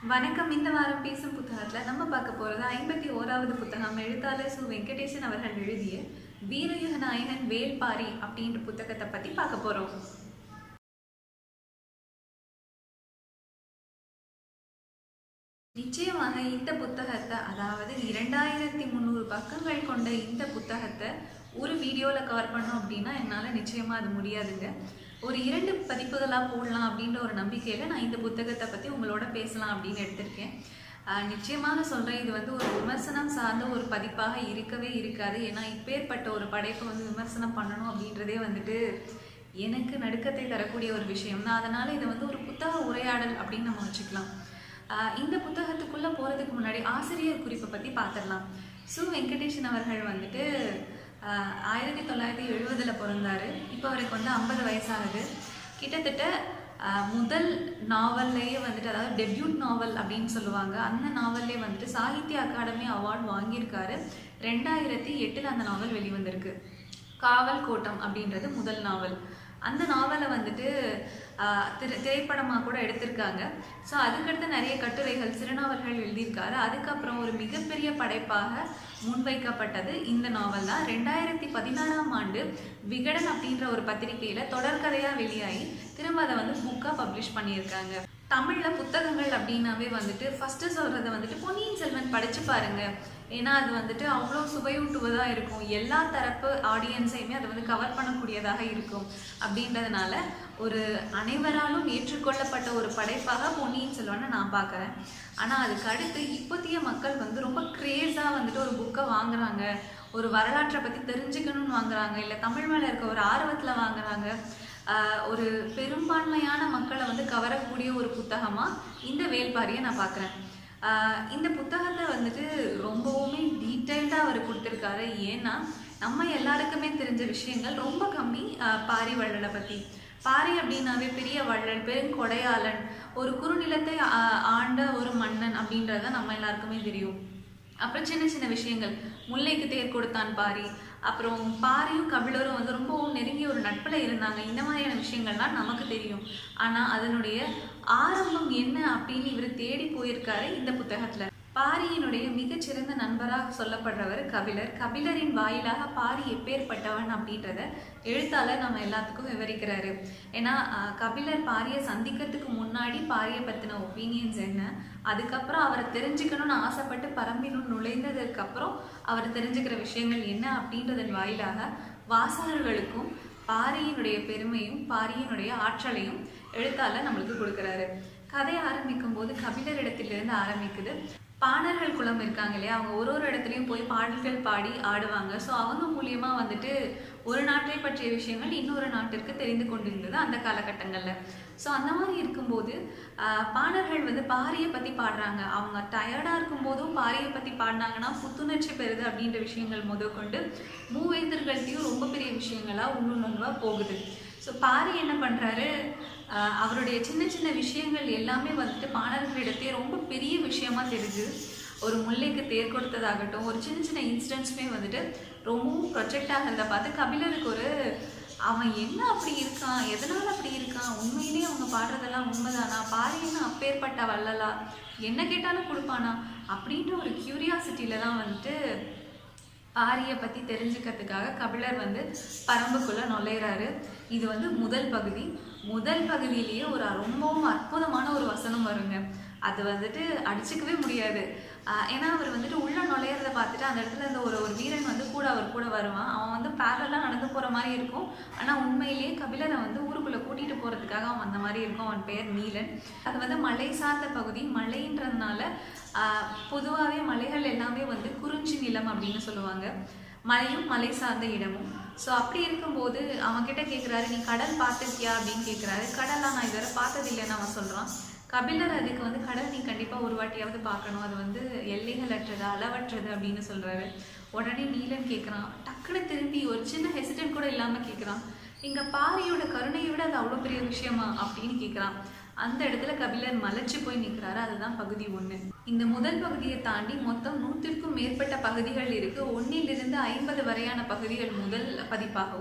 வணக்கம் இந்த வாரம் பேசும் புத்தகத்துல நம்ம பார்க்க போறது ஐம்பத்தி ஓராவது புத்தகம் எழுத்தாளர் சு வெங்கடேசன் அவர்கள் எழுதிய வீரயுக நாயகன் வேல்பாரி அப்படின்ற புத்தகத்தை பத்தி பார்க்க போறோம் நிச்சயமாக இந்த புத்தகத்தை அதாவது இரண்டாயிரத்தி முந்நூறு பக்கங்கள் கொண்ட இந்த புத்தகத்தை ஒரு வீடியோவில் கவர் பண்ணோம் அப்படின்னா என்னால் நிச்சயமாக அது முடியாதுங்க ஒரு இரண்டு பதிப்புகளாக போடலாம் அப்படின்ற ஒரு நம்பிக்கையில் நான் இந்த புத்தகத்தை பற்றி உங்களோட பேசலாம் அப்படின்னு எடுத்திருக்கேன் ஆஹ் நிச்சயமாக சொல்கிறேன் இது வந்து ஒரு விமர்சனம் சார்ந்த ஒரு பதிப்பாக இருக்கவே இருக்காது ஏன்னா இப்பேற்பட்ட ஒரு படைப்பை வந்து விமர்சனம் பண்ணணும் அப்படின்றதே வந்துட்டு எனக்கு நடுக்கத்தை தரக்கூடிய ஒரு விஷயம் தான் அதனால் இதை வந்து ஒரு புத்தக உரையாடல் அப்படின்னு நம்ம வச்சுக்கலாம் ஆஹ் இந்த புத்தகத்துக்குள்ளே போகிறதுக்கு முன்னாடி ஆசிரியர் குறிப்பை பற்றி பார்த்துடலாம் சு வெங்கடேஷன் அவர்கள் வந்துட்டு ஆஹ் ஆயிரத்தி தொள்ளாயிரத்தி எழுபதில் பிறந்தாரு இப்போ அவருக்கு வந்து ஐம்பது வயசாகுது கிட்டத்தட்ட ஆஹ் முதல் நாவல்லையே வந்துட்டு அதாவது டெபியூட் நாவல் அப்படின்னு சொல்லுவாங்க அந்த நாவல்லே வந்துட்டு சாகித்ய அகாடமி அவார்ட் வாங்கியிருக்காரு ரெண்டாயிரத்தி எட்டில் அந்த நாவல் வெளிவந்திருக்கு காவல் கோட்டம் அப்படின்றது முதல் நாவல் அந்த நாவலை வந்துட்டு ஆஹ் திரை திரைப்படமாக கூட எடுத்திருக்காங்க ஸோ அதுக்கடுத்து நிறைய கட்டுரைகள் சிறுநாவல்கள் எழுதியிருக்காரு அதுக்கப்புறம் ஒரு மிகப்பெரிய படைப்பாக முன்வைக்கப்பட்டது இந்த நாவல் தான் ரெண்டாயிரத்தி பதினாறாம் ஆண்டு விகடன் அப்படின்ற ஒரு பத்திரிகையில் தொடர்கதையாக வெளியாகி திரும்ப அதை வந்து புக்காக பப்ளிஷ் பண்ணியிருக்காங்க தமிழில் புத்தகங்கள் அப்படின்னாவே வந்துட்டு ஃபஸ்ட்டு சொல்கிறத வந்துட்டு பொன்னியின் செல்வன் படித்து பாருங்க ஏன்னா அது வந்துட்டு அவ்வளோ சுவையூட்டுவதாக இருக்கும் எல்லா தரப்பு ஆடியன்ஸையுமே அதை வந்து கவர் பண்ணக்கூடியதாக இருக்கும் அப்படின்றதுனால ஒரு அனைவராலும் ஏற்றுக்கொள்ளப்பட்ட ஒரு படைப்பாக பொன்னியின் செல்வனை நான் பார்க்குறேன் ஆனால் அதுக்கு அடுத்து இப்போதைய மக்கள் வந்து ரொம்ப க்ரேஸாக வந்துட்டு ஒரு புக்கை வாங்குறாங்க ஒரு வரலாற்றை பற்றி தெரிஞ்சுக்கணும்னு வாங்குறாங்க இல்லை தமிழ் மேலே இருக்க ஒரு ஆர்வத்தில் வாங்குறாங்க ஆஹ் ஒரு பெரும்பான்மையான மக்களை வந்து கவரக்கூடிய ஒரு புத்தகமாக இந்த வேல்பாரியை நான் பார்க்குறேன் இந்த புத்தகத்தை வந்துட்டு ரொம்பவுமே டீட்டெயில்டாக அவர் கொடுத்துருக்காரு ஏன்னா நம்ம எல்லாருக்குமே தெரிஞ்ச விஷயங்கள் ரொம்ப கம்மி ஆஹ் பாரி வள்ளலை பற்றி பாரி அப்படின்னாவே பெரிய வள்ளல் பெருங்கொடையாளன் ஒரு குறுநிலத்தை ஆ- ஆண்ட ஒரு மன்னன் அப்படின்றத நம்ம எல்லாருக்குமே தெரியும் அப்புறம் சின்ன சின்ன விஷயங்கள் முல்லைக்கு தேர் கொடுத்தான் பாரி அப்புறம் பாரியும் கபிலரும் வந்து ரொம்பவும் நெருங்கிய ஒரு நட்பில் இருந்தாங்க இந்த மாதிரியான விஷயங்கள்லாம் நமக்கு தெரியும் ஆனால் அதனுடைய ஆரம்பம் என்ன அப்படின்னு இவர் தேடி போயிருக்காரு இந்த புத்தகத்தில் பாரியினுடைய மிகச்சிறந்த நண்பராக சொல்லப்படுறவர் கபிலர் கபிலரின் வாயிலாக பாரி எப்பேற்பட்டவன் அப்படின்றத எழுத்தாளர் நம்ம எல்லாத்துக்கும் விவரிக்கிறாரு ஏன்னா ஆஹ், கபிலர் பாரியை சந்திக்கிறதுக்கு முன்னாடி பாரியை பற்றின ஒப்பீனியன்ஸ் என்ன அதுக்கப்புறம் அவரை தெரிஞ்சுக்கணும்னு ஆசைப்பட்டு பரம்பினுள் நுழைந்ததுக்கு அப்புறம் அவர் தெரிஞ்சுக்கிற விஷயங்கள் என்ன அப்படின்றதன் வாயிலாக வாசகர்களுக்கும் பாரியினுடைய பெருமையும் பாரியினுடைய ஆற்றலையும் எழுத்தாளர் நம்மளுக்கு கொடுக்குறாரு கதை ஆரம்பிக்கும் போது கபிலர் இடத்திலிருந்து ஆரம்பிக்குது பாணர்கள் குலம் இருக்காங்க இல்லையா அவங்க ஒரு ஒரு இடத்துலையும் போய் பாடல்கள் பாடி ஆடுவாங்க ஸோ அவங்க மூலியமா வந்துட்டு ஒரு நாட்டை பற்றிய விஷயங்கள் இன்னொரு நாட்டிற்கு தெரிந்து கொண்டிருந்தது அந்த காலகட்டங்களில் ஸோ அந்த மாதிரி இருக்கும்போது ஆஹ், பாணர்கள் வந்து பாரியை பற்றி பாடுறாங்க அவங்க டயர்டாக இருக்கும்போதும் பாரியை பற்றி பாடினாங்கன்னா புத்துணர்ச்சி பெறுது அப்படின்ற விஷயங்கள் முதற்கொண்டு மூவேந்தர்கள்ட்டையும் ரொம்ப பெரிய விஷயங்களாக உள்ளுணர்வாக போகுது ஸோ பாரி என்ன பண்ணுறாரு அவருடைய சின்ன சின்ன விஷயங்கள் எல்லாமே வந்துட்டு பாணர்களிடத்தே ரொம்ப பெரிய விஷயமா தெரிஞ்சு ஒரு முல்லைக்கு தேர் கொடுத்ததாகட்டும் ஒரு சின்ன சின்ன இன்சிடென்ட்ஸுமே வந்துட்டு ரொம்பவும் ப்ரொஜெக்ட் ஆகிறத பார்த்து கபிலருக்கு ஒரு அவன் என்ன அப்படி இருக்கான் எதனால் அப்படி இருக்கான் உண்மையிலேயே அவங்க பாடுறதெல்லாம் உண்மைதானா பாரியன்னு அப்பேற்பட்ட வள்ளலா என்ன கேட்டாலும் கொடுப்பானா அப்படின்ற ஒரு க்யூரியாசிட்டியில தான் வந்துட்டு ஆரியை பற்றி தெரிஞ்சுக்கிறதுக்காக கபிலர் வந்து பரம்புக்குள்ளே நுழையிறாரு இது வந்து முதல் பகுதி முதல் பகுதியிலேயே ஒரு ரொம்பவும் அற்புதமான ஒரு வசனம் வருங்க அது வந்துட்டு அடிச்சுக்கவே முடியாது ஆஹ் ஏன்னா அவர் வந்துட்டு உள்ள நுழையிறத பார்த்துட்டு அந்த இடத்துல இந்த ஒரு ஒரு வீரன் வந்து கூட அவர் கூட வருவான் அவன் வந்து பேரலாக நடந்து போகிற மாதிரி இருக்கும் ஆனால் உண்மையிலேயே கபிலரை வந்து ஊருக்குள்ளே கூட்டிகிட்டு போகிறதுக்காக அவன் அந்த மாதிரி இருக்கும் அவன் பெயர் நீலன் அது வந்து மலை சார்ந்த பகுதி மலைன்றதுனால பொதுவாகவே மலைகள் எல்லாமே வந்து குறிஞ்சி நிலம் அப்படின்னு சொல்லுவாங்க மலையும் மலை சார்ந்த இடமும் ஸோ அப்படி இருக்கும்போது அவன்கிட்ட கேட்குறாரு நீ கடல் பார்த்துருக்கியா அப்படின்னு கேட்குறாரு கடலாம் நான் இதுவரை பார்த்ததில்லைன்னு அவன் சொல்கிறான் கபிலர் அதுக்கு வந்து கடல் நீ கண்டிப்பாக ஒரு வாட்டியாவது பார்க்கணும் அது வந்து எல்லைகள் அற்றது அளவற்றது அப்படின்னு சொல்கிறாரு உடனே நீலன் கேட்குறான் டக்குன்னு திரும்பி ஒரு சின்ன ஹெசிடென்ட் கூட இல்லாமல் கேட்குறான் இங்கே பாரியோட கருணையை விட அது அவ்வளோ பெரிய விஷயமா அப்படின்னு கேட்குறான் அந்த இடத்துல கபிலர் மலைச்சு போய் நிற்கிறாரு அதுதான் பகுதி ஒன்று இந்த முதல் பகுதியை தாண்டி மொத்தம் நூற்றிற்கும் மேற்பட்ட பகுதிகள் இருக்கு ஒன்னிலிருந்து ஐம்பது வரையான பகுதிகள் முதல் பதிப்பாகவும்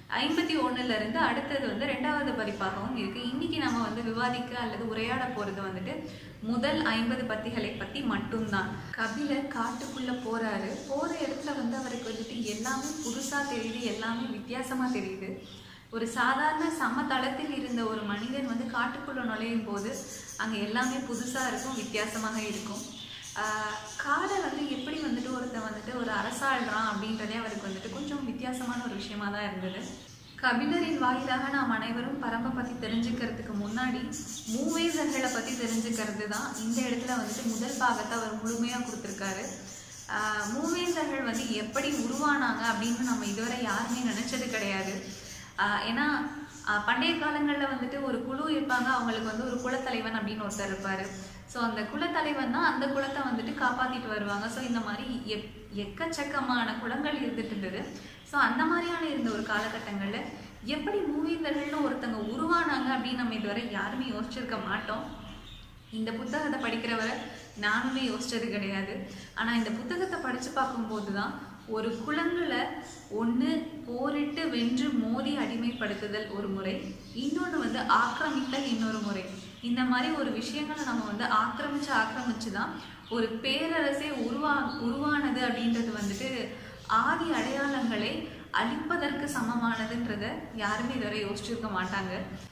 ஐம்பத்தி ஒண்ணுல இருந்து அடுத்தது வந்து ரெண்டாவது பதிப்பாகவும் இருக்கு இன்னைக்கு நம்ம வந்து விவாதிக்க அல்லது உரையாட போறது வந்துட்டு முதல் ஐம்பது பத்திகளை பத்தி மட்டும்தான் கபிலர் காட்டுக்குள்ள போறாரு போற இடத்துல வந்து அவருக்கு வந்துட்டு எல்லாமே புதுசா தெரியுது எல்லாமே வித்தியாசமா தெரியுது ஒரு சாதாரண சமதளத்தில் இருந்த ஒரு மனிதன் வந்து காட்டுக்குள்ள நுழையும் போது அங்க எல்லாமே புதுசா இருக்கும் வித்தியாசமாக இருக்கும் ஆஹ் காடை வந்து எப்படி வந்துட்டு ஒருத்தன் வந்துட்டு ஒரு அரசாள்றான் அப்படின்றதே அவருக்கு வந்துட்டு கொஞ்சம் வித்தியாசமான ஒரு விஷயமா தான் இருந்தது கபிலரின் வாயிலாக நாம் அனைவரும் பரம்பை பத்தி தெரிஞ்சுக்கிறதுக்கு முன்னாடி மூவேசர்களை பத்தி தெரிஞ்சுக்கிறது தான் இந்த இடத்துல வந்துட்டு முதல் பாகத்தை அவர் முழுமையா கொடுத்துருக்காரு ஆஹ் மூவேசர்கள் வந்து எப்படி உருவானாங்க அப்படின்னு நம்ம இதுவரை யாருமே நினைச்சது கிடையாது ஆஹ் ஏன்னா ஆஹ் பண்டைய காலங்களில் வந்துட்டு ஒரு குழு இருப்பாங்க அவங்களுக்கு வந்து ஒரு குலத்தலைவன் அப்படின்னு ஒருத்தர் இருப்பாரு ஸோ அந்த குலத்தலைவன் தான் அந்த குலத்தை வந்துட்டு காப்பாத்திட்டு வருவாங்க ஸோ இந்த மாதிரி எப் எக்கச்சக்கமான குலங்கள் இருந்துட்டு இருந்தது ஸோ அந்த மாதிரியான இருந்த ஒரு காலகட்டங்களில் எப்படி மூவேந்தர்கள்னு ஒருத்தங்க உருவானாங்க அப்படின்னு நம்ம இதுவரை யாருமே யோசிச்சிருக்க மாட்டோம் இந்த புத்தகத்தை படிக்கிறவரை நானுமே யோசிச்சது கிடையாது ஆனால் இந்த புத்தகத்தை படித்து பார்க்கும்போது தான் ஒரு குலங்களை ஒன்று போரிட்டு வென்று மோதி அடிமைப்படுத்துதல் ஒரு முறை இன்னொன்று வந்து ஆக்கிரமித்தல் இன்னொரு முறை இந்த மாதிரி ஒரு விஷயங்களை நம்ம வந்து ஆக்கிரமிச்சு ஆக்கிரமிச்சு தான் ஒரு பேரரசே உருவா உருவானது அப்படின்றது வந்துட்டு ஆதி அடையாளங்களை அழிப்பதற்கு சமமானதுன்றத யாருமே இதுவரை யோசிச்சிருக்க மாட்டாங்க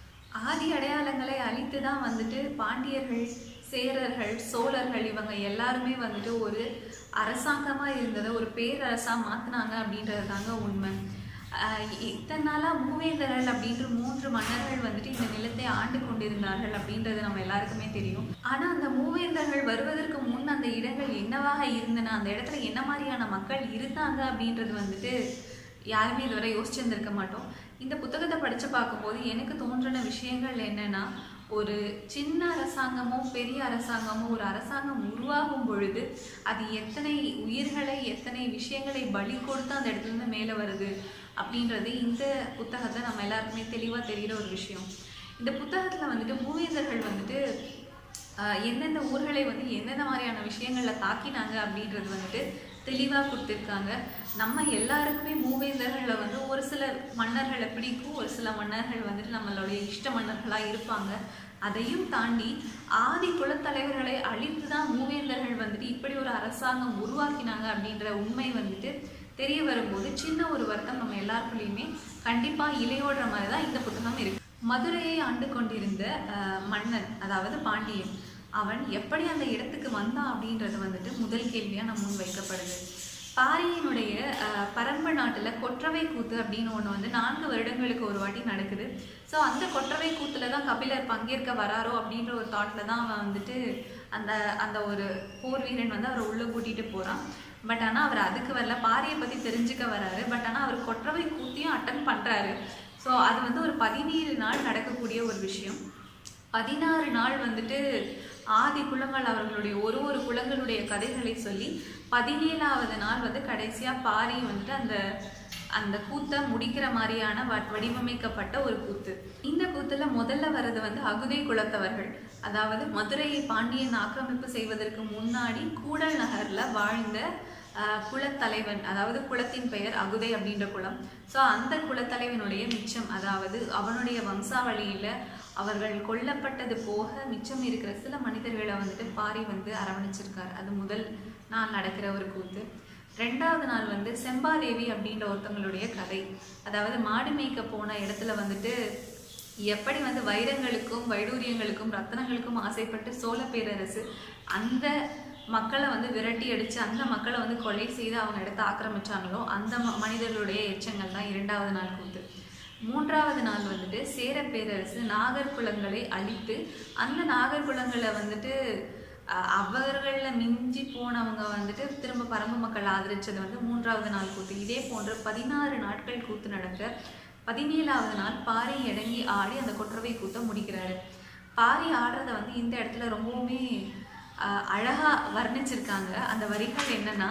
ஆதி அடையாளங்களை அழித்து தான் வந்துட்டு பாண்டியர்கள் சேரர்கள் சோழர்கள் இவங்க எல்லாருமே வந்துட்டு ஒரு அரசாங்கமா இருந்ததை ஒரு பேரரசா மாத்துனாங்க அப்படின்றது தாங்க உண்மை ஆஹ் இத்தனை நாளா மூவேந்தர்கள் அப்படின்ற மூன்று மன்னர்கள் வந்துட்டு இந்த நிலத்தை ஆண்டு கொண்டிருந்தார்கள் அப்படின்றது நம்ம எல்லாருக்குமே தெரியும் ஆனா அந்த மூவேந்தர்கள் வருவதற்கு முன் அந்த இடங்கள் என்னவாக இருந்தன அந்த இடத்துல என்ன மாதிரியான மக்கள் இருந்தாங்க அப்படின்றது வந்துட்டு யாருமே இதுவரை யோசிச்சிருந்திருக்க மாட்டோம் இந்த புத்தகத்தை படிச்சு பார்க்கும்போது எனக்கு தோன்றின விஷயங்கள் என்னன்னா ஒரு சின்ன அரசாங்கமோ பெரிய அரசாங்கமோ ஒரு அரசாங்கம் உருவாகும் பொழுது அது எத்தனை உயிர்களை எத்தனை விஷயங்களை பலி கொடுத்து அந்த இடத்துல இருந்து மேலே வருது அப்படின்றது இந்த புத்தகத்தை நம்ம எல்லாருக்குமே தெளிவாக தெரிகிற ஒரு விஷயம் இந்த புத்தகத்தில் வந்துட்டு மூவேந்தர்கள் வந்துட்டு ஆஹ் எந்தெந்த ஊர்களை வந்து எந்தெந்த மாதிரியான விஷயங்களில் தாக்கினாங்க அப்படின்றது வந்துட்டு தெளிவாக கொடுத்துருக்காங்க நம்ம எல்லாருக்குமே மூவேந்தர்களில் வந்து ஒரு சில மன்னர்களை பிடிக்கும் ஒரு சில மன்னர்கள் வந்துட்டு நம்மளுடைய இஷ்ட மன்னர்களாக இருப்பாங்க அதையும் தாண்டி ஆதி குலத்தலைவர்களை அழித்து தான் மூவேந்தர்கள் வந்துட்டு இப்படி ஒரு அரசாங்கம் உருவாக்கினாங்க அப்படின்ற உண்மை வந்துட்டு தெரிய வரும்போது சின்ன ஒரு வருத்தம் நம்ம எல்லாருக்குள்ளேயுமே கண்டிப்பாக இலையோடுற மாதிரி தான் இந்த புத்தகம் இருக்கு மதுரையை ஆண்டு கொண்டிருந்த அஹ், மன்னன் அதாவது பாண்டியன் அவன் எப்படி அந்த இடத்துக்கு வந்தான் அப்படின்றது வந்துட்டு முதல் கேள்வியாக நம்ம முன் வைக்கப்படுது பாரியினுடைய அஹ், பரம்பு நாட்டில் கொற்றவை கூத்து அப்படின்னு ஒன்று வந்து நான்கு வருடங்களுக்கு ஒரு வாட்டி நடக்குது ஸோ அந்த கொற்றவை கூத்துல தான் கபிலர் பங்கேற்க வராரோ அப்படின்ற ஒரு தாட்டில் தான் அவன் வந்துட்டு அந்த அந்த ஒரு போர் வீரன் வந்து அவரை உள்ளே கூட்டிகிட்டு போகிறான் பட் ஆனால் அவர் அதுக்கு வரல பாரியை பற்றி தெரிஞ்சுக்க வராரு பட் ஆனால் அவர் கொற்றவை கூத்தியும் அட்டன் பண்ணுறாரு ஸோ அது வந்து ஒரு பதினேழு நாள் நடக்கக்கூடிய ஒரு விஷயம் பதினாறு நாள் வந்துட்டு ஆதி குலங்கள் அவர்களுடைய ஒரு ஒரு குலங்களுடைய கதைகளை சொல்லி பதினேழாவது நாள் வந்து கடைசியாக பாரி வந்துட்டு அந்த அந்த கூத்தை முடிக்கிற மாதிரியான வ- வடிவமைக்கப்பட்ட ஒரு கூத்து இந்த கூத்துல முதல்ல வர்றது வந்து அகுதை குலத்தவர்கள் அதாவது மதுரையை பாண்டியன் ஆக்கிரமிப்பு செய்வதற்கு முன்னாடி கூடல் நகர்ல வாழ்ந்த ஆஹ், குலத்தலைவன் அதாவது குலத்தின் பெயர் அகுதை அப்படின்ற குலம் ஸோ அந்த குலத்தலைவனுடைய மிச்சம் அதாவது அவனுடைய வம்சாவளியில அவர்கள் கொல்லப்பட்டது போக மிச்சம் இருக்கிற சில மனிதர்களை வந்துட்டு பாரி வந்து அரவணைச்சிருக்கார் அது முதல் நாள் நடக்கிற ஒரு கூத்து ரெண்டாவது நாள் வந்து செம்பாதேவி அப்படின்ற ஒருத்தவங்களுடைய கதை அதாவது மாடு மேய்க்க போன இடத்துல வந்துட்டு எப்படி வந்து வைரங்களுக்கும் வைடூரியங்களுக்கும் ரத்தனங்களுக்கும் ஆசைப்பட்டு சோழ பேரரசு அந்த மக்களை வந்து விரட்டி அடிச்சு அந்த மக்களை வந்து கொலை செய்து அவங்க இடத்த ஆக்கிரமிச்சாங்களோ அந்த ம- மனிதர்களுடைய எச்சங்கள் தான் இரண்டாவது நாள் கூத்து மூன்றாவது நாள் வந்துட்டு சேர பேரரசு நாகர்குலங்களை அழித்து அந்த நாகர்குலங்களை வந்துட்டு அஹ், அவர்கள மிஞ்சி போனவங்க வந்துட்டு திரும்ப பரம்பு மக்கள் ஆதரிச்சது வந்து மூன்றாவது நாள் கூத்து இதே போன்று பதினாறு நாட்கள் கூத்து நடக்க பதினேழாவது நாள் பாரி இறங்கி ஆடி அந்த கொற்றவை கூத்தை முடிக்கிறாரு பாரி ஆடுறத வந்து இந்த இடத்துல ரொம்பவுமே அஹ், அழகா வர்ணிச்சிருக்காங்க அந்த வரிகள் என்னன்னா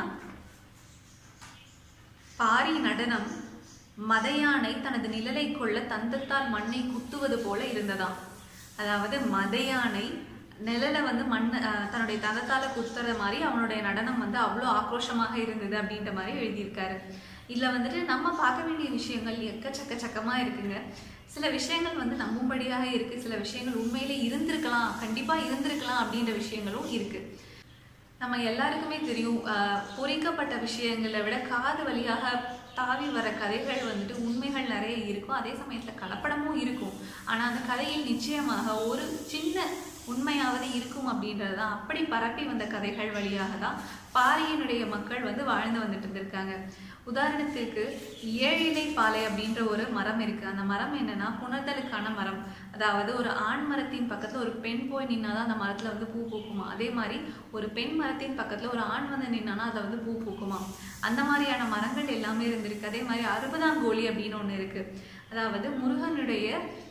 பாரி நடனம் மதையானை தனது நிழலை கொள்ள தந்தத்தால் மண்ணை குத்துவது போல இருந்ததாம் அதாவது மதையானை நிழலை வந்து மண் அஹ், தன்னுடைய தந்தத்தால குத்துற மாதிரி அவனுடைய நடனம் வந்து அவ்வளோ ஆக்ரோஷமாக இருந்தது அப்படின்ற மாதிரி எழுதியிருக்காரு இதில் வந்துட்டு நம்ம பார்க்க வேண்டிய விஷயங்கள் எக்கச்சக்க சக்கமாக இருக்குங்க சில விஷயங்கள் வந்து நம்பும்படியாக இருக்குது சில விஷயங்கள் உண்மையிலே இருந்திருக்கலாம் கண்டிப்பாக இருந்திருக்கலாம் அப்படின்ற விஷயங்களும் இருக்குது நம்ம எல்லாருக்குமே தெரியும் ஆஹ் பொறிக்கப்பட்ட விஷயங்களை விட காது வழியாக தாவி வர கதைகள் வந்துட்டு உண்மைகள் நிறைய இருக்கும் அதே சமயத்தில் கலப்படமும் இருக்கும் ஆனால் அந்த கதையில் நிச்சயமாக ஒரு சின்ன உண்மையாவது இருக்கும் அப்படின்றது தான் அப்படி பரப்பி வந்த கதைகள் வழியாக தான் பாரியினுடைய மக்கள் வந்து வாழ்ந்து வந்துட்டு இருந்திருக்காங்க உதாரணத்திற்கு ஏழிலை பாலை அப்படின்ற ஒரு மரம் இருக்கு அந்த மரம் என்னன்னா புணர்தலுக்கான மரம் அதாவது ஒரு ஆண் மரத்தின் பக்கத்துல ஒரு பெண் போய் நின்னாதான் அந்த மரத்துல வந்து பூ பூக்குமா அதே மாதிரி ஒரு பெண் மரத்தின் பக்கத்துல ஒரு ஆண் வந்து நின்னானா அதுல வந்து பூ பூக்குமா அந்த மாதிரியான மரங்கள் எல்லாமே இருந்திருக்கு அதே மாதிரி அறுபதாம் கோழி அப்படின்னு ஒண்ணு இருக்கு அதாவது முருகனுடைய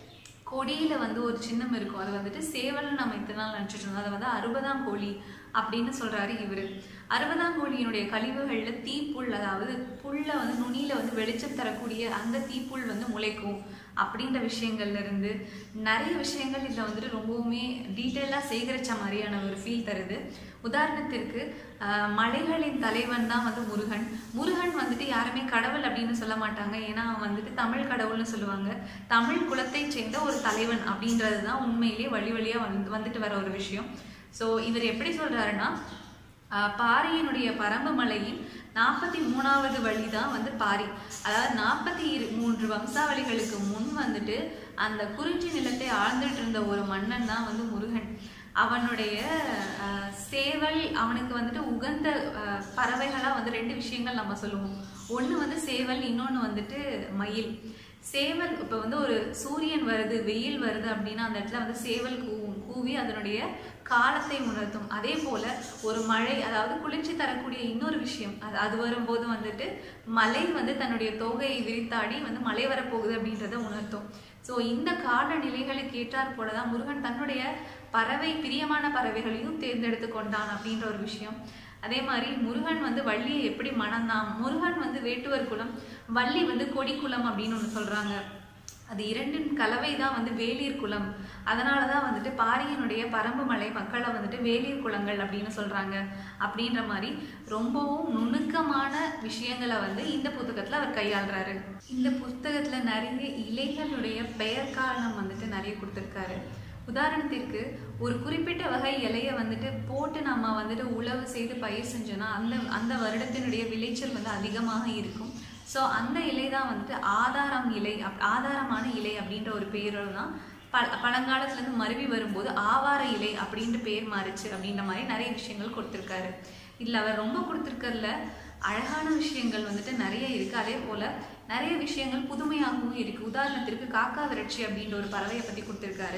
கொடியில வந்து ஒரு சின்னம் இருக்கும் அது வந்துட்டு சேவல்னு நம்ம இத்தனை நாள் நினச்சிட்டு இருந்தோம் அதை வந்து அறுபதாம் கோழி அப்படின்னு சொல்றாரு இவரு அறுபதாம் கோழியினுடைய கழிவுகள்ல தீப்புல் அதாவது புல்ல வந்து நுனியில வந்து வெளிச்சம் தரக்கூடிய அந்த தீப்புல் வந்து முளைக்கும் அப்படின்ற விஷயங்கள்ல இருந்து நிறைய விஷயங்கள் இதுல வந்துட்டு ரொம்பவுமே டீட்டெயிலாக சேகரிச்ச மாதிரியான ஒரு ஃபீல் தருது உதாரணத்திற்கு ஆஹ், மலைகளின் தலைவன் தான் வந்து முருகன் முருகன் வந்துட்டு யாருமே கடவுள் அப்படின்னு சொல்ல மாட்டாங்க ஏன்னா அவன் வந்துட்டு தமிழ் கடவுள்னு சொல்லுவாங்க தமிழ் குலத்தைச் சேர்ந்த ஒரு தலைவன் அப்படின்றது தான் உண்மையிலேயே வழி வழியா வந்து வந்துட்டு வர ஒரு விஷயம் ஸோ இவர் எப்படி சொல்றாருன்னா ஆஹ், பாரியினுடைய பரம்பு மலையின் நாற்பத்தி மூணாவது வழி தான் வந்து பாரி அதாவது நாற்பத்தி இரு மூன்று வம்சாவளிகளுக்கு முன் வந்துட்டு அந்த குறிஞ்சி நிலத்தை ஆழ்ந்துட்டு இருந்த ஒரு மன்னன் தான் வந்து முருகன் அவனுடைய ஆஹ், சேவல் அவனுக்கு வந்துட்டு உகந்த ஆஹ், பறவைகளா வந்து ரெண்டு விஷயங்கள் நம்ம சொல்லுவோம் ஒண்ணு வந்து சேவல் இன்னொன்னு வந்துட்டு மயில் சேவல் இப்போ வந்து ஒரு சூரியன் வருது வெயில் வருது அப்படின்னா அந்த இடத்துல வந்து சேவல் கூவும் கூவி அதனுடைய காலத்தை உணர்த்தும் அதே போல ஒரு மழை அதாவது குளிர்ச்சி தரக்கூடிய இன்னொரு விஷயம் அது அது வரும்போது வந்துட்டு மலை வந்து தன்னுடைய தோகையை விரித்தாடி வந்து மழை வரப்போகுது அப்படின்றத உணர்த்தும் ஸோ இந்த காலநிலைகளுக்கு ஏற்றாற் போல தான் முருகன் தன்னுடைய பறவை பிரியமான பறவைகளையும் தேர்ந்தெடுத்து கொண்டான் அப்படின்ற ஒரு விஷயம் அதே மாதிரி முருகன் வந்து வள்ளியை எப்படி மணந்தான் முருகன் வந்து வேட்டுவர் குலம் வள்ளி வந்து கொடி குலம் அப்படின்னு ஒன்று சொல்றாங்க அது இரண்டின் கலவை தான் வந்து வேளிர் குலம் அதனால தான் வந்துட்டு பாரியினுடைய பரம்பு மலை மக்களை வந்துட்டு வேளிர் குலங்கள் அப்படின்னு சொல்றாங்க அப்படின்ற மாதிரி ரொம்பவும் நுணுக்கமான விஷயங்களை வந்து இந்த புத்தகத்துல அவர் கையாளுறாரு இந்த புத்தகத்துல நிறைய இலைகளுடைய பெயர் காரணம் வந்துட்டு நிறைய கொடுத்துருக்காரு உதாரணத்திற்கு ஒரு குறிப்பிட்ட வகை இலையை வந்துட்டு போட்டு நம்ம வந்துட்டு உழவு செய்து பயிர் செஞ்சோன்னா அந்த அந்த வருடத்தினுடைய விளைச்சல் வந்து அதிகமாக இருக்கும் ஸோ அந்த இலை தான் வந்துட்டு ஆதாரம் இலை அப் ஆதாரமான இலை அப்படின்ற ஒரு பேரோட தான் ப பழங்காலத்துலேருந்து மருவி வரும்போது ஆவார இலை அப்படின்ற பேர் மாறுச்சு அப்படின்ற மாதிரி நிறைய விஷயங்கள் கொடுத்துருக்காரு இதில் அவர் ரொம்ப கொடுத்துருக்கறதுல அழகான விஷயங்கள் வந்துட்டு நிறைய இருக்குது அதே போல் நிறைய விஷயங்கள் புதுமையாகவும் இருக்குது உதாரணத்திற்கு காக்கா விரட்சி அப்படின்ற ஒரு பறவையை பற்றி கொடுத்துருக்காரு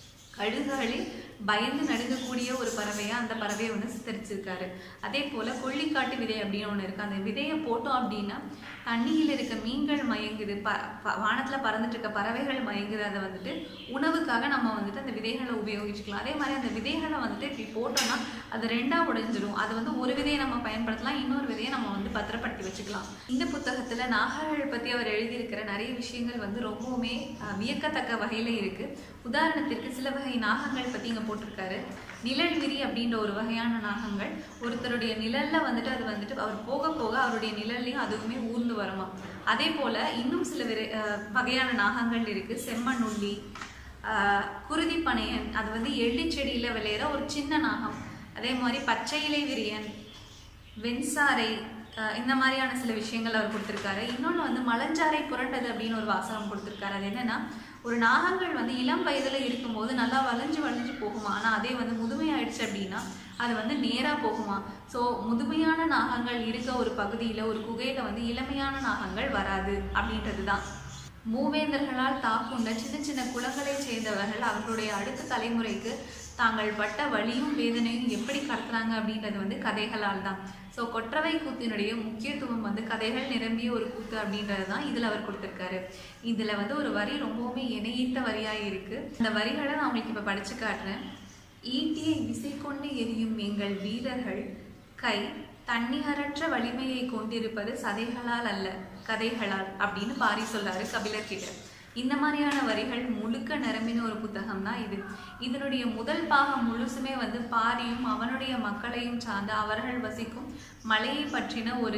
கழுகுகளே பயந்து நடுங்கக்கூடிய ஒரு பறவையா அந்த பறவையை வந்து சித்தரிச்சிருக்காரு அதே போல கொள்ளிக்காட்டு விதை அப்படின்னு ஒன்று இருக்கு அந்த விதையை போட்டோம் அப்படின்னா தண்ணியில் இருக்க மீன்கள் மயங்குது ப ப- வானத்துல பறந்துட்டு இருக்க பறவைகள் மயங்குது அதை வந்துட்டு உணவுக்காக நம்ம வந்துட்டு அந்த விதைகளை உபயோகிச்சுக்கலாம் அதே மாதிரி அந்த விதைகளை வந்துட்டு இப்படி போட்டோம்னா அது ரெண்டா உடைஞ்சிரும் அது வந்து ஒரு விதையை நம்ம பயன்படுத்தலாம் இன்னொரு விதையை நம்ம வந்து பத்திரப்படுத்தி வச்சுக்கலாம் இந்த புத்தகத்துல நாகர்கள் பத்தி அவர் எழுதியிருக்கிற நிறைய விஷயங்கள் வந்து ரொம்பவுமே அஹ், வியக்கத்தக்க வகையில இருக்கு உதாரணத்திற்கு சில வகை நாகங்கள் பத்தி இங்க போட்டிருக்காரு நிழல் விரி அப்படின்ற ஒரு வகையான நாகங்கள் ஒருத்தருடைய நிழல்ல வந்துட்டு அது வந்துட்டு அவர் போக போக அவருடைய நிழல்லையும் அதுவுமே ஊர்ந்து வருமா அதே போல இன்னும் சில விரை- அஹ், வகையான நாகங்கள் இருக்கு செம்மண்ணுள்ளி ஆஹ், குருதி பனையன் அது வந்து எள்ளி செடியில விளையிற ஒரு சின்ன நாகம் அதே மாதிரி பச்சை இலை விரியன் வெண்சாரை அஹ் இந்த மாதிரியான சில விஷயங்கள் அவர் கொடுத்துருக்காரு இன்னொன்று வந்து மலஞ்சாரை புரண்டது அப்படின்னு ஒரு வாசகம் கொடுத்துருக்காரு அது என்னன்னா ஒரு நாகங்கள் வந்து இளம் வயதில் இருக்கும்போது நல்லா வளைஞ்சு வளைஞ்சு போகுமா ஆனால் அதே வந்து முதுமையாயிடுச்சு அப்படின்னா அது வந்து நேராக போகுமா ஸோ முதுமையான நாகங்கள் இருக்க ஒரு பகுதியில் ஒரு குகையில் வந்து இளமையான நாகங்கள் வராது அப்படின்றது தான் மூவேந்தர்களால் தாக்குண்ட சின்ன சின்ன குலங்களைச் சேர்ந்தவர்கள் அவர்களுடைய அடுத்த தலைமுறைக்கு தாங்கள் பட்ட வலியும் வேதனையும் எப்படி கடத்துறாங்க அப்படின்றது வந்து கதைகளால் தான் ஸோ கொற்றவை கூத்தினுடைய முக்கியத்துவம் வந்து கதைகள் நிரம்பிய ஒரு கூத்து அப்படின்றது தான் இதில் அவர் கொடுத்துருக்காரு இதில் வந்து ஒரு வரி ரொம்பவுமே இணையீத்த வரியாக இருக்குது அந்த வரிகளை நான் உங்களுக்கு இப்போ படித்து காட்டுறேன் ஈட்டியை விசை கொண்டு எரியும் எங்கள் வீரர்கள் கை தன்னிகரற்ற வலிமையை கொண்டிருப்பது சதைகளால் அல்ல கதைகளால் அப்படின்னு பாரி சொல்றாரு கபிலர் கிட்ட இந்த மாதிரியான வரிகள் முழுக்க நிரம்பின ஒரு புத்தகம் தான் இது இதனுடைய முதல் பாகம் முழுசுமே வந்து பாரியும் அவனுடைய மக்களையும் சார்ந்து அவர்கள் வசிக்கும் மலையை பற்றின ஒரு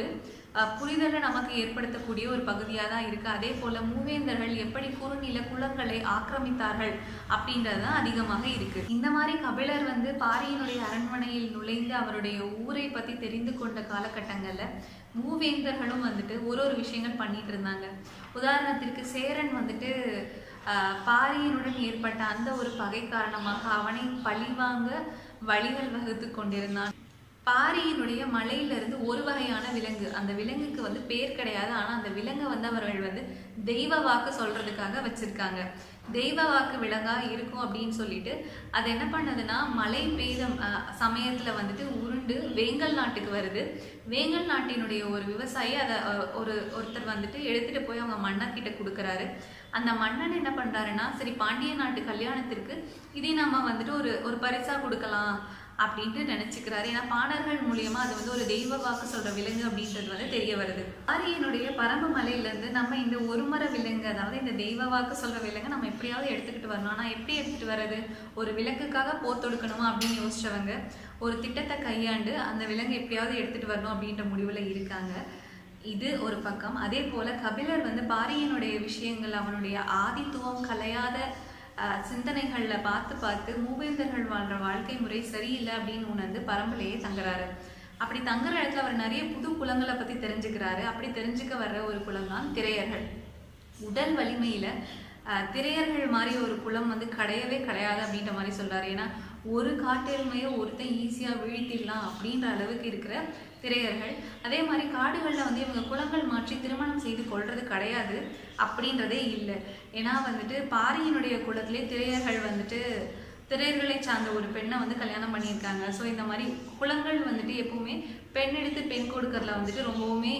அஹ், புரிதலை நமக்கு ஏற்படுத்தக்கூடிய ஒரு பகுதியாக தான் இருக்கு அதே போல மூவேந்தர்கள் எப்படி குறுநில குளங்களை ஆக்கிரமித்தார்கள் அப்படின்றது தான் அதிகமாக இருக்கு இந்த மாதிரி கபிலர் வந்து பாரியினுடைய அரண்மனையில் நுழைந்து அவருடைய ஊரை பத்தி தெரிந்து கொண்ட காலகட்டங்கள்ல மூவேந்தர்களும் வந்துட்டு ஒரு ஒரு விஷயங்கள் பண்ணிட்டு இருந்தாங்க உதாரணத்திற்கு சேரன் வந்துட்டு ஆஹ், பாரியினுடன் ஏற்பட்ட அந்த ஒரு பகை காரணமாக அவனை பழிவாங்க வழிகள் வகுத்து கொண்டிருந்தான் பாரியினுடைய மலையிலிருந்து ஒரு வகையான விலங்கு அந்த விலங்குக்கு வந்து பேர் கிடையாது ஆனா அந்த விலங்கை வந்து அவர்கள் வந்து தெய்வ வாக்கு சொல்றதுக்காக வச்சிருக்காங்க தெய்வ வாக்கு விலங்கா இருக்கும் அப்படின்னு சொல்லிட்டு அது என்ன பண்ணதுன்னா மழை பெய்த அஹ், சமயத்துல வந்துட்டு உருண்டு வேங்கல் நாட்டுக்கு வருது வேங்கல் நாட்டினுடைய ஒரு விவசாயி அதை அஹ், ஒரு ஒருத்தர் வந்துட்டு எடுத்துட்டு போய் அவங்க மன்னர் கிட்ட கொடுக்குறாரு அந்த மன்னன் என்ன பண்றாருன்னா சரி பாண்டிய நாட்டு கல்யாணத்திற்கு இதை நம்ம வந்துட்டு ஒரு ஒரு பரிசா கொடுக்கலாம் அப்படின்ட்டு நினைச்சுக்கிறாரு ஏன்னா பாடல்கள் மூலியமா அது வந்து ஒரு தெய்வ வாக்கு சொல்ற விலங்கு அப்படின்றது வந்து தெரிய வருது ஆரியனுடைய பரம்பு மலையில இருந்து நம்ம இந்த ஒரு மர விலங்கு அதாவது இந்த தெய்வ வாக்கு சொல்ற விலங்கு நம்ம எப்படியாவது எடுத்துக்கிட்டு வரணும் ஆனா எப்படி எடுத்துட்டு வர்றது ஒரு விலங்குக்காக போர் தொடுக்கணுமா அப்படின்னு யோசிச்சவங்க ஒரு திட்டத்தை கையாண்டு அந்த விலங்கு எப்படியாவது எடுத்துட்டு வரணும் அப்படின்ற முடிவுல இருக்காங்க இது ஒரு பக்கம் அதே போல கபிலர் வந்து பாரியனுடைய விஷயங்கள் அவனுடைய ஆதித்துவம் கலையாத அஹ், சிந்தனைகள்ல பார்த்து பார்த்து மூவேந்தர்கள் வாழ்ற வாழ்க்கை முறை சரியில்லை அப்படின்னு உணர்ந்து பரம்பலையே தங்குறாரு அப்படி தங்குற இடத்துல அவர் நிறைய புது குலங்களை பத்தி தெரிஞ்சுக்கிறாரு அப்படி தெரிஞ்சுக்க வர்ற ஒரு குலம் தான் திரையர்கள் உடல் வலிமையில அஹ், திரையர்கள் மாதிரி ஒரு குலம் வந்து கிடையவே கிடையாது அப்படின்ற மாதிரி சொல்றாரு ஏன்னா ஒரு காட்டெருமையை ஒருத்தன் ஈஸியா வீழ்த்திடலாம் அப்படின்ற அளவுக்கு இருக்கிற திரையர்கள் அதே மாதிரி காடுகளில் வந்து இவங்க குலங்கள் மாற்றி திருமணம் செய்து கொள்றது கிடையாது அப்படின்றதே இல்லை ஏன்னா வந்துட்டு பாரியினுடைய குலத்திலே திரையர்கள் வந்துட்டு திரையர்களை சார்ந்த ஒரு பெண்ணை வந்து கல்யாணம் பண்ணியிருக்காங்க ஸோ இந்த மாதிரி குலங்கள் வந்துட்டு எப்பவுமே பெண் எடுத்து பெண் கொடுக்கறதுல வந்துட்டு ரொம்பவுமே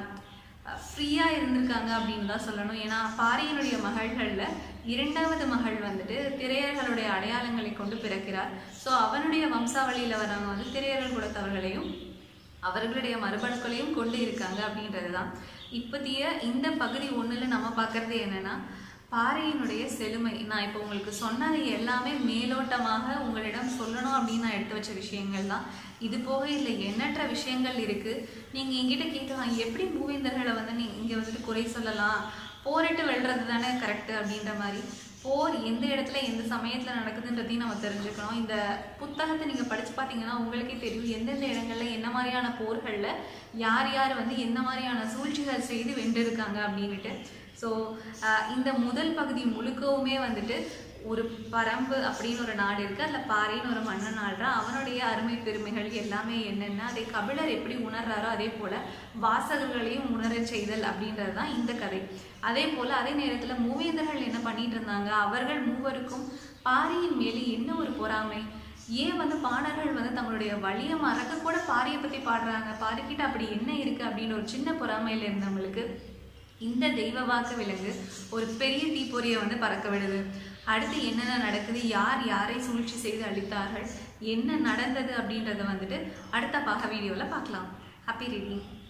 ஃப்ரீயாக இருந்திருக்காங்க அப்படின்னு தான் சொல்லணும் ஏன்னா பாரியினுடைய மகள்களில் இரண்டாவது மகள் வந்துட்டு திரையர்களுடைய அடையாளங்களை கொண்டு பிறக்கிறார் ஸோ அவனுடைய வம்சாவளியில் வரவங்க வந்து திரையர்கள் குலத்தவர்களையும் அவர்களுடைய மரபணுக்களையும் கொண்டு இருக்காங்க அப்படின்றது தான் இப்போதைய இந்த பகுதி ஒண்ணுல நம்ம பார்க்கறது என்னன்னா பாறையினுடைய செழுமை நான் இப்போ உங்களுக்கு சொன்னது எல்லாமே மேலோட்டமாக உங்களிடம் சொல்லணும் அப்படின்னு நான் எடுத்து வச்ச விஷயங்கள் தான் இது போக இதில் எண்ணற்ற விஷயங்கள் இருக்கு நீங்க என்கிட்ட கேட்கலாம் எப்படி மூவேந்தர்களை வந்து நீ இங்க வந்துட்டு குறை சொல்லலாம் போரிட்டு வெல்றது தானே கரெக்ட் அப்படின்ற மாதிரி போர் எந்த இடத்துல எந்த சமயத்துல நடக்குதுன்றதையும் நம்ம தெரிஞ்சுக்கணும் இந்த புத்தகத்தை நீங்க படிச்சு பார்த்தீங்கன்னா உங்களுக்கே தெரியும் எந்தெந்த இடங்கள்ல என்ன மாதிரியான போர்கள்ல யார் யார் வந்து என்ன மாதிரியான சூழ்ச்சிகள் செய்து வென்றிருக்காங்க அப்படின்னுட்டு ஸோ இந்த முதல் பகுதி முழுக்கவுமே வந்துட்டு ஒரு பரம்பு அப்படின்னு ஒரு நாடு இருக்கு அதுல பாரின்னு ஒரு மன்னன் ஆள்றான் அவனுடைய அருமை பெருமைகள் எல்லாமே என்னென்ன அதை கபிலர் எப்படி உணர்றாரோ அதே போல வாசகர்களையும் உணரச் செய்தல் அப்படின்றது தான் இந்த கதை அதே போல அதே நேரத்துல மூவேந்தர்கள் என்ன பண்ணிட்டு இருந்தாங்க அவர்கள் மூவருக்கும் பாரியின் மேலே என்ன ஒரு பொறாமை ஏன் வந்து பாடல்கள் வந்து தங்களுடைய வழியை மறக்க கூட பாரியை பத்தி பாடுறாங்க பாரிக்கிட்ட அப்படி என்ன இருக்கு அப்படின்னு ஒரு சின்ன பொறாமையில இருந்தவங்களுக்கு இந்த தெய்வ வாக்கு விலங்கு ஒரு பெரிய தீப்பொறியை வந்து பறக்க விடுது அடுத்து என்னென்ன நடக்குது யார் யாரை சூழ்ச்சி செய்து அளித்தார்கள் என்ன நடந்தது அப்படின்றத வந்துட்டு அடுத்த பாக வீடியோவில் பார்க்கலாம் ஹாப்பி ரீடிங்